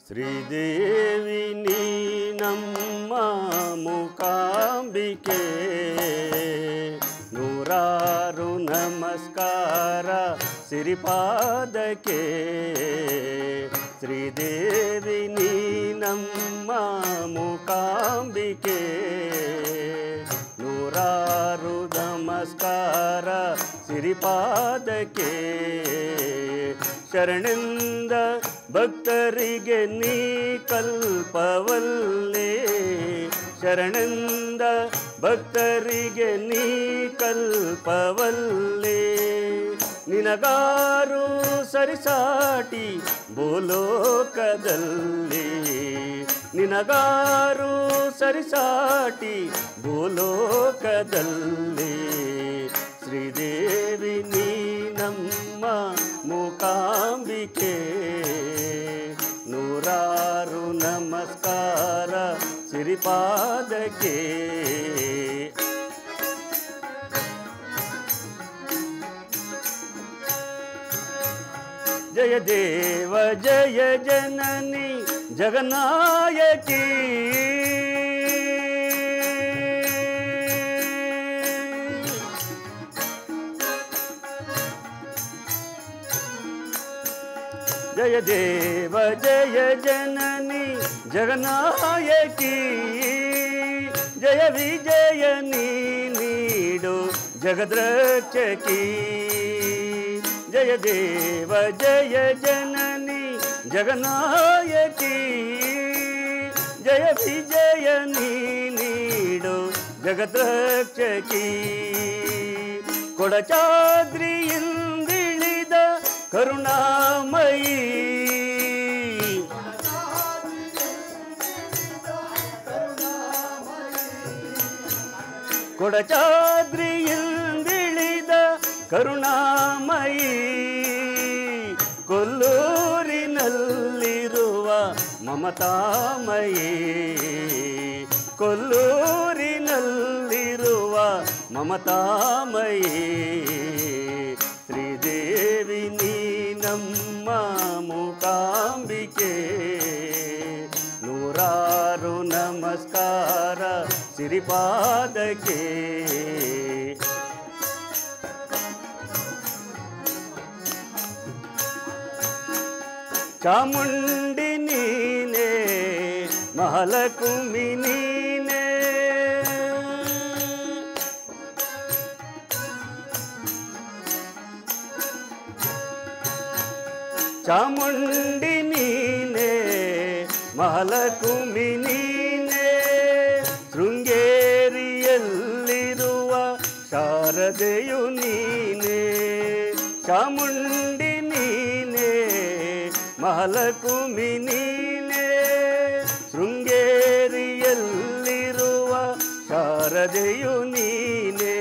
ಶ್ರೀದೇವಿ ನೀ ನಮ್ಮ ಮುಕಾಂಬಿಕೆ ನೂರಾರು ನಮಸ್ಕಾರ ಸಿರಿಪಾದಕ್ಕೆ ಶ್ರೀದೇವಿ ನೀ ನಮ್ಮ ಮುಕಾಂಬಿಕೆ ನೂರಾರು ನಮಸ್ಕಾರ ಸಿರಿಪಾದಕ್ಕೆ ಶರಣೆಂದ ಭಕ್ತರಿಗೆ ನೀ ಕಲ್ಪವಲ್ಲೇ ಶರಣೆಂದ ಭಕ್ತರಿಗೆ ನೀ ಕಲ್ಪವಲ್ಲೇ ನಿನಗಾರು ಸರಿಸಾಟಿ ಭೂಲೋಕದಲ್ಲಿ ನಿನಗಾರು ಸರಿಸಾಟಿ ಭೂಲೋಕದಲ್ಲಿ ಶ್ರೀದೇವಿ ನೀ ನಮ್ಮ ಮೂಕಾಂಬಿಕೆ ನೂರಾರು ನಮಸ್ಕಾರ ಸಿರಿಪಾದಕ್ಕೆ ಜಯ ದೇವ ಜಯ ಜನನಿ ಜಗನಾಯಕಿ ಜಯ ದೇವ ಜಯ ಜನನಿ ಜಗನಾಯಕಿ ಜಯ ವಿಜಯ ನೀ ನೀಡು ಜಗದ್ರಕ್ಷಕಿ ಜಯ ದೇವ ಜಯ ಜನನಿ ಜಗನಾಯಕಿ ಜಯ ವಿಜಯ ನೀ ನೀಡು ಜಗದ್ರಕ್ಷಕಿ ಕೊಡಚಾದ್ರಿಯಿಂದಿಳಿದ ಕರುಣಾಮಯಿ ಕೊಡಚಾದ್ರಿಯಿಂದಿಳಿದ ಕರುಣಾಮಯಿ ಕೊಲ್ಲೂರಿನಲ್ಲಿರುವ ಮಮತಾಮಯಿ ಕೊಲ್ಲೂರಿನಲ್ಲಿರುವ ಮಮತಾಮಯಿ ಶ್ರೀದೇವಿ ನೀ ನಮ್ಮ ಮೂಕಾಂಬಿಕೆ ನೂರಾರು ನಮಸ್ಕಾರ ಸಿರಿಪಾದಕ್ಕೆ ಚಾಮುಂಡಿ ನೀನೆ ಮಹಾಲಕುಮಿ ನೀನೆ ಚಾಮುಂಡಿ ನೀನೆ ಮಹಾಲಕುಮಿ ನೀನೆ ಶೃಂಗೇರಿಯಲ್ಲಿರುವ ಶಾರದೆಯು ನೀನೆ ಚಾಮುಂಡಿ ನೀನೆ ಮಹಾಲಕುಮಿ ನೀನೆ ಶೃಂಗೇರಿಯಲ್ಲಿರುವ ಶಾರದೆಯು ನೀನೆ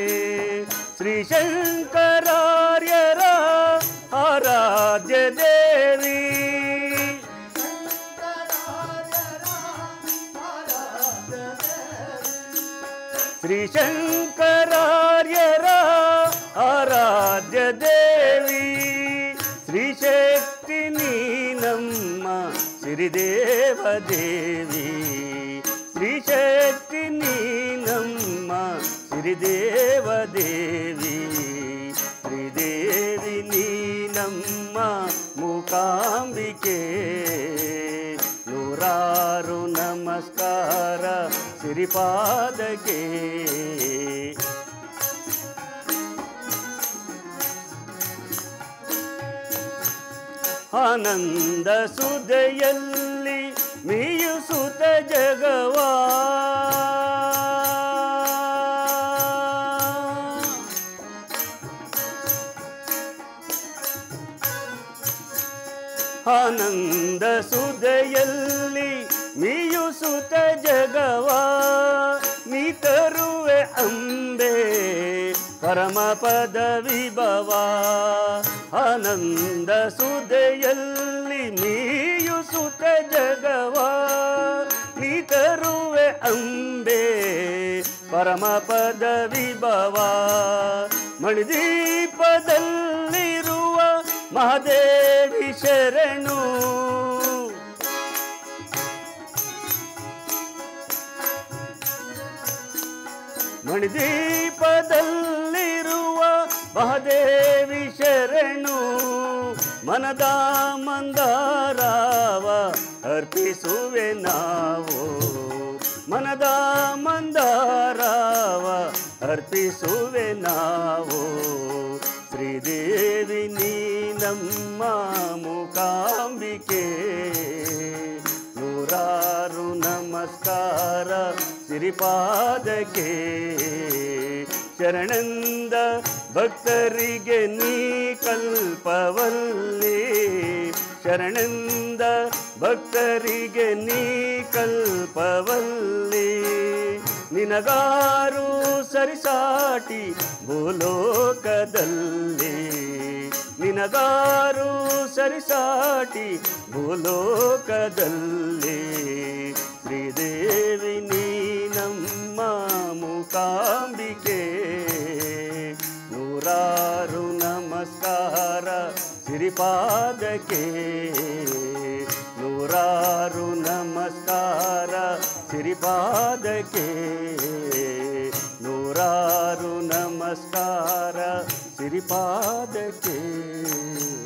ಶ್ರೀಶಂಕರಾರ್ಯರ ಆರಾಧ್ಯ ದೇವಿ ಶ್ರೀಶಂಕರಾರ್ಯರ ಆರಾಧ್ಯ ದೇವಿ ಶ್ರೀಶಕ್ತಿ ನೀ ನಮ್ಮ ಸಿರಿದೇವ ದೇವಿ ಶ್ರೀಶಕ್ತಿ ನೀ ನಮ್ಮ ಸಿರಿದೇವ ದೇವಿ ಶ್ರೀದೇವಿ ನೀ ನಮ್ಮ ಮೂಕಾಂಬಿಕೆ ನೂರಾರು ನಮಸ್ಕಾರ ಸಿರಿಪಾದಕ್ಕೆ ಆನಂದ ಸುದೆಯಲ್ಲಿ ಮೀಯುಸುತ್ತ ಜಗವಾ ಆನಂದ ಸುದೆಯಲ್ಲಿ ಮೀಯುಸುತ್ತ ಜಗವಾ ನೀ ತರುವೆ ಅಂಬೆ ಪರಮ ಪದ ವಿಭವ ಆನಂದ ಸುದೆಯಲ್ಲಿ ಮೀಯುಸುತ್ತ ಜಗವಾ ನೀ ತರುವೆ ಅಂಬೆ ಪರಮ ಪದ ವಿಭವ ಮಣಿದೀಪದಲ್ಲಿರುವ ಮಹಾದೇವಿ ಶರಣು ಮಣಿದೀಪದಲ್ಲಿರುವ ಮಹಾದೇವಿ ಶರಣು ಮನದ ಮಂದಾರಾವ ಅರ್ಪಿಸುವೆ ನಾವು ಮನದ ಮಂದಾರಾವ ಅರ್ಪಿಸುವೆ ನಾವು ಶ್ರೀದೇವಿ ನೀ ನಮ್ಮ ಮುಕಾಂಬಿಕೆ ನೂರಾರು ನಮಸ್ಕಾರ ಸಿರಿಪಾದಕ್ಕೆ ಶರಣಂದ ಭಕ್ತರಿಗೆ ನೀ ಕಲ್ಪವಲ್ಲಿ ಶರಣಂದ ಭಕ್ತರಿಗೆ ನೀ ಕಲ್ಪವಲ್ಲಿ ನಿನಗಾರು ಸರಿಸಾಟಿ ಭೂಲೋಕದಲ್ಲಿ ನಿನಗಾರು ಸರಿಸಾಟಿ ಭೂಲೋಕದಲ್ಲಿ ಶ್ರೀದೇವಿ ನೀ ನಮ್ಮ ಮುಕಾಂಬಿಕೆ ನೂರಾರು ನಮಸ್ಕಾರ ಸಿರಿಪಾದಕ್ಕೆ ನೂರಾರು ನಮಸ್ಕಾರ ಸಿರಿಪಾದಕ್ಕೆ ನೂರಾರು ನಮಸ್ಕಾರ ಸಿರಿಪಾದಕ್ಕೆ